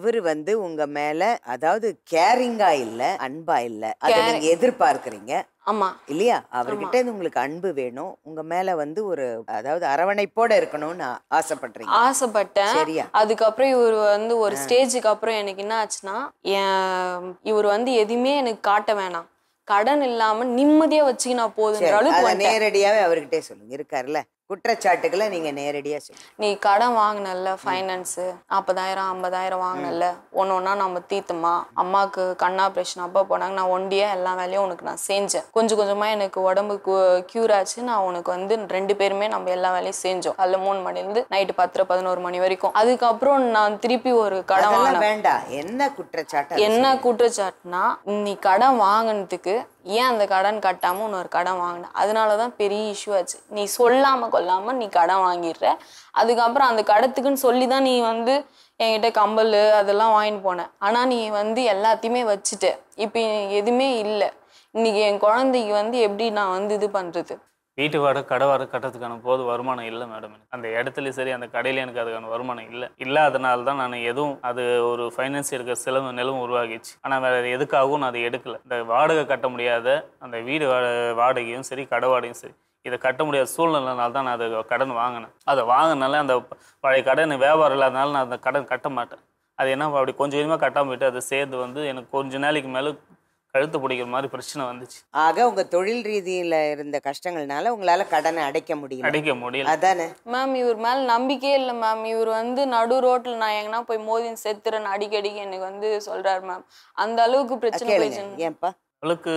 இவர் வந்து உங்க மேல அதாவது கேரிங்கா இல்ல அன்பா இல்ல அதை Care- நீங்க எதிர்பார்க்கறீங்க ஆமா இல்லையா அவர்கிட்ட இருந்து உங்களுக்கு அன்பு வேணும் உங்க மேல வந்து ஒரு அதாவது அரவணைப்போட இருக்கணும்னு ஆ- ஆசைப்படுறீங்க ஆசைப்பட்டேன் சரியா அதுக்கப்புறம் இவர் வந்து ஒரு ஸ்டேஜுக்கு அப்புறம் எனக்கு என்ன ஆச்சுன்னா என் இவர் வந்து எதுவுமே எனக்கு காட்ட வேணாம் கடன் இல்லாம நிம்மதியா வச்சுக்கினா போதுங்கிற சரி, அளவுக்கு அத வந்துட்டேன். நேரடியாவே அவர்கிட்டே சொல்லுங்க இருக்காருல்ல குற்றச்சாட்டுகளை நீங்க நேரடியா சொல்லுங்க நீ கடன் வாங்கினல்ல ஃபைனான்ஸு நாற்பதாயிரம் ஐம்பதாயிரம் வாங்கினல்ல ஒன்று ஒன்றா நம்ம தீர்த்தமா அம்மாவுக்கு கண் ஆப்ரேஷன் அப்பா போனாங்க நான் ஒண்டியா எல்லா வேலையும் உனக்கு நான் செஞ்சேன் கொஞ்சம் கொஞ்சமாக எனக்கு உடம்பு க்யூர் ஆச்சு நான் உனக்கு வந்து ரெண்டு பேருமே நம்ம எல்லா வேலையும் செஞ்சோம் காலைல மூணு மணிலேருந்து நைட்டு பத்தரை பதினோரு மணி வரைக்கும் அதுக்கப்புறம் நான் திருப்பி ஒரு கடன் அதெல்லாம் வாங்கினேன் வேண்டாம் என்ன குற்றச்சாட்டு அதை என்ன சொல்லுங்க. குற்றச்சாட்டுனா நீ கடன் வாங்கினதுக்கு ஏன் அந்த கடன் கட்டாம இன்னொரு கடன் வாங்கின அதனால தான் பெரிய இஷ்யூ ஆச்சு நீ சொல்லாம கொள்ளாம நீ கடன் வாங்கிடுற அதுக்கப்புறம் அந்த கடத்துக்குன்னு சொல்லி தான் நீ வந்து என்கிட்ட கம்பல் அதெல்லாம் வாங்கிட்டு போன ஆனா நீ வந்து எல்லாத்தையுமே வச்சுட்ட இப்போ எதுவுமே இல்லை இன்னைக்கு என் குழந்தைக்கு வந்து எப்படி நான் வந்து இது பண்றது வீட்டு வாடகை கடை வாடகை கட்டுறதுக்கான போது வருமானம் இல்லை மேடம் எனக்கு அந்த இடத்துலையும் சரி அந்த கடையில எனக்கு அதுக்கான வருமானம் இல்லை இல்லாதனால தான் நான் எதுவும் அது ஒரு ஃபைனான்ஸ் எடுக்க செலவு நிலவும் உருவாகிச்சு ஆனால் வேற எதுக்காகவும் நான் அதை எடுக்கல இந்த வாடகை கட்ட முடியாத அந்த வீடு வா- வாடகையும் சரி கடை வாடகையும் சரி இதை கட்ட முடியாத சூழ்நிலைனால தான் நான் அதை கடன் வாங்கினேன் அதை வாங்கினால அந்த பழைய கடன் வியாபாரம் இல்லாதனால நான் அந்த கடன் கட்ட மாட்டேன் அது என்ன அப்படி கொஞ்சம் கொஞ்சமாக கட்டாம போயிட்டு அதை சேர்த்து வந்து எனக்கு கொஞ்ச நாளைக்கு மேலே கழுத்து பிடிக்கிற மாதிரி பிரச்சனை வந்துச்சு ஆக உங்க தொழில் ரீதியில இருந்த கஷ்டங்கள்னால உங்களால கடனை அடைக்க முடியல அடைக்க முடியல அதானே மேம் இவர் மேல நம்பிக்கையே இல்லை மேம் இவர் வந்து நடு ரோட்ல நான் எங்கன்னா போய் மோதி செத்துறேன்னு அடிக்கடிக்கு எனக்கு வந்து சொல்றாரு மேம் அந்த அளவுக்கு பிரச்சனை கேளுங்க போயிடுச்சு ஏன்பா அவளுக்கு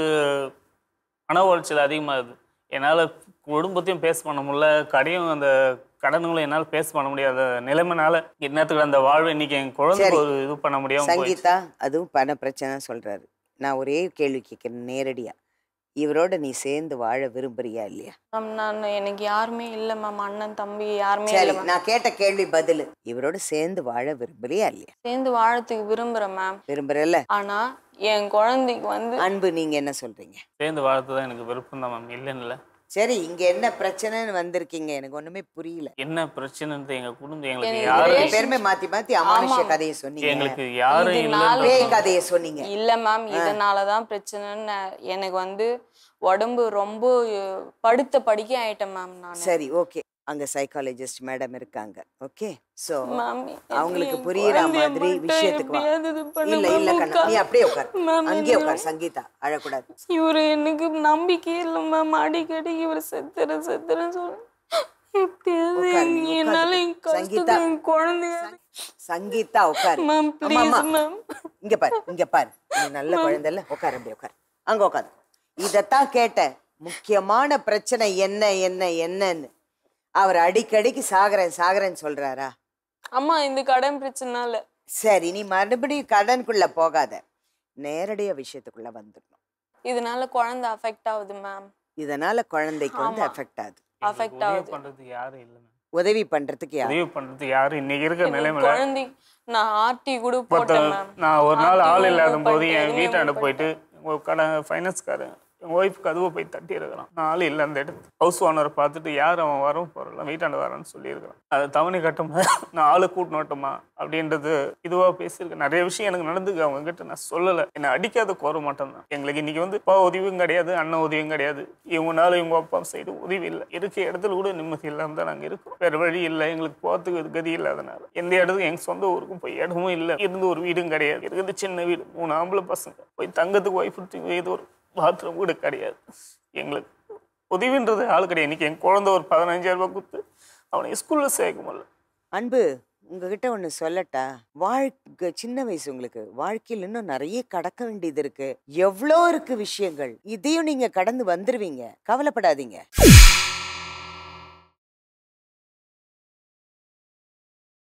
மன உளைச்சல் அதிகமாகுது என்னால் குடும்பத்தையும் பேஸ் பண்ண முடியல கடையும் அந்த கடன்களும் என்னால் பேஸ் பண்ண முடியாத நிலைமைனால என்னத்துக்கு அந்த வாழ்வை இன்னைக்கு என் குழந்தைக்கு சரி. ஒரு இது பண்ண முடியாம போயிடுச்சு சங்கீதா அதுவும் பண பிரச்சனை சொல்றாரு நான் ஒரே கேள்வி கேட்கிறேன் நேரடியா இவரோட நீ சேர்ந்து வாழ விரும்புறியா இல்லையா மேம் நான் எனக்கு யாருமே இல்லை மேம் அண்ணன் தம்பி யாருமே சரி இல்லை மேம் நான் கேட்ட கேள்வி பதில் இவரோட சேர்ந்து வாழ விரும்புறியா இல்லையா சேர்ந்து வாழறதுக்கு விரும்புறேன் மேம் விரும்புறல்ல ஆனா என் குழந்தைக்கு வந்து அன்பு நீங்க என்ன சொல்றீங்க சேர்ந்து வாழ்த்து தான் எனக்கு விருப்பம் தான் மேம் இல்லைன்னு இல்லை சரி இங்க என்ன பிரச்சனைன்னு வந்திருக்கீங்க எனக்கு ஒண்ணுமே புரியல என்ன பிரச்சனைன்றது எங்க குடும்பம் எங்களுக்கு எனக்கு யாரும் ரெண்டு பேருமே மாத்தி மாத்தி அமானுஷ்ய ஆமாம். கதையை சொன்னீங்க எங்களுக்கு யாரும் இது இல்லை நாலு பேய் கதையை சொன்னீங்க இல்ல மேம் இதனாலதான் பிரச்சனைன்னு நான் எனக்கு வந்து உடம்பு ரொம்ப அஹ், படுத்த படிக்க ஆயிட்டேன் மேம் நான் சரி ஓகே அங்க சைக்காலஜிஸ்ட் மேடம் இருக்காங்க ஓகே சோ மேம் அவங்களுக்கு என் புரியுற குழந்தைய மாதிரி மட்டும் விஷயத்துக்கு வா. எப்படியாவது இது பண்ணு இல்ல இல்ல மேம். கண்ணா நீ அப்படியே உட்கார் மேம், அங்கேயே எனக்கு உட்கார் சங்கீதா அழக்கூடாது இவரு எனக்கு நம்பிக்கையே இல்லை மேம் அடிக்கடி இவர் செத்துறேன் செத்துறேன் சொல்ல எப்படியாவது உட்காரு, நீ என்னால உட்காரு. என் கஷ்டத்தை சங்கீதா. என் குழந்தைய சங்கீதா உட்காரு மேம் ஆமா, ப்ளீஸ் ஆமா. மேம் இங்க பாரு இங்க பாரு நீ நல்ல குழந்தை இல்ல உட்காரு அப்படியே உட்காரு அங்க உட்காரு இதத்தான் கேட்டேன் முக்கியமான பிரச்சனை என்ன என்ன என்னன்னு அவர் அடிக்கடிக்கு சாகுறேன் சாகுறேன்னு சொல்றாரா அம்மா இந்த கடன் பிரச்சனால சரி நீ மறுபடியும் கடனுக்குள்ள போகாத நேரடியா விஷயத்துக்குள்ள வந்துடணும் இதனால குழந்தை அஃபெக்ட் ஆகுது மேம் இதனால குழந்தைக்கு வந்து ஆமா. அஃபெக்ட் ஆகுது affect உதவி ஆகுது. பண்றதுக்கு யாரும் இல்லை மேம் உதவி பண்றதுக்கு யார் உதவி பண்றதுக்கு யாரும் இன்னைக்கு இருக்கிற நிலைமையில குழந்தை நான் ஆர்டி கூட மொத்த போட்டேன் மேம் நான் ஒரு நாள் ஆர்டி ஆள் remove இல்லாத போது பண்ணிட்டேன், என் remove வீட்டாண்ட பண்ணிட்டேன். போயிட்டு ஒரு கடை ஃபைனான்ஸ்காரன் என் ஒய்ஃப் கதவை போய் தட்டி இருக்கிறான் நான் ஆள் இல்லை அந்த இடத்து ஹவுஸ் ஓனரை பார்த்துட்டு யார் அவன் வரவும் போகிறல வீட்டாண்ட வரான்னு சொல்லியிருக்கிறான் அதை தவணை கட்டுமா நான் ஆளை கூட்டணுட்டுமா அப்படின்றது இதுவாக பேசியிருக்கேன் நிறைய விஷயம் எனக்கு நடந்துக்கு அவங்க கிட்ட நான் சொல்லலை என்னை அடிக்காத கோர மாட்டேன் தான் எங்களுக்கு இன்னைக்கு வந்து அப்பா உதவியும் கிடையாது அண்ணன் உதவியும் கிடையாது இவங்கனால இவங்க அப்பா சைடு உதவி இல்லை இருக்க இடத்துல கூட நிம்மதி இல்லாமல் தான் நாங்கள் இருக்கோம் வேறு வழி இல்லை எங்களுக்கு போகிறதுக்கு கதி இல்லாதனால எந்த இடத்துக்கு எங்கள் சொந்த ஊருக்கும் போய் இடமும் இல்லை இருந்து ஒரு வீடும் கிடையாது இருக்குது சின்ன வீடு மூணு ஆம்பளை பசங்க போய் தங்கத்துக்கு ஒய்ஃப் இது ஒரு பாத்ரூம் கூட கிடையாது எங்களுக்கு உதவின்றது ஆள் கிடையாது இன்னைக்கு என் குழந்தை ஒரு பதினஞ்சாயிரம் ரூபாய் கொடுத்து அவனை ஸ்கூலில் சேர்க்க முடியல அன்பு உங்ககிட்ட ஒன்று சொல்லட்டா வாழ்க்கை சின்ன வயசு உங்களுக்கு வாழ்க்கையில் இன்னும் நிறைய கடக்க வேண்டியது இருக்கு எவ்வளோ இருக்கு விஷயங்கள் இதையும் நீங்க கடந்து வந்துருவீங்க கவலைப்படாதீங்க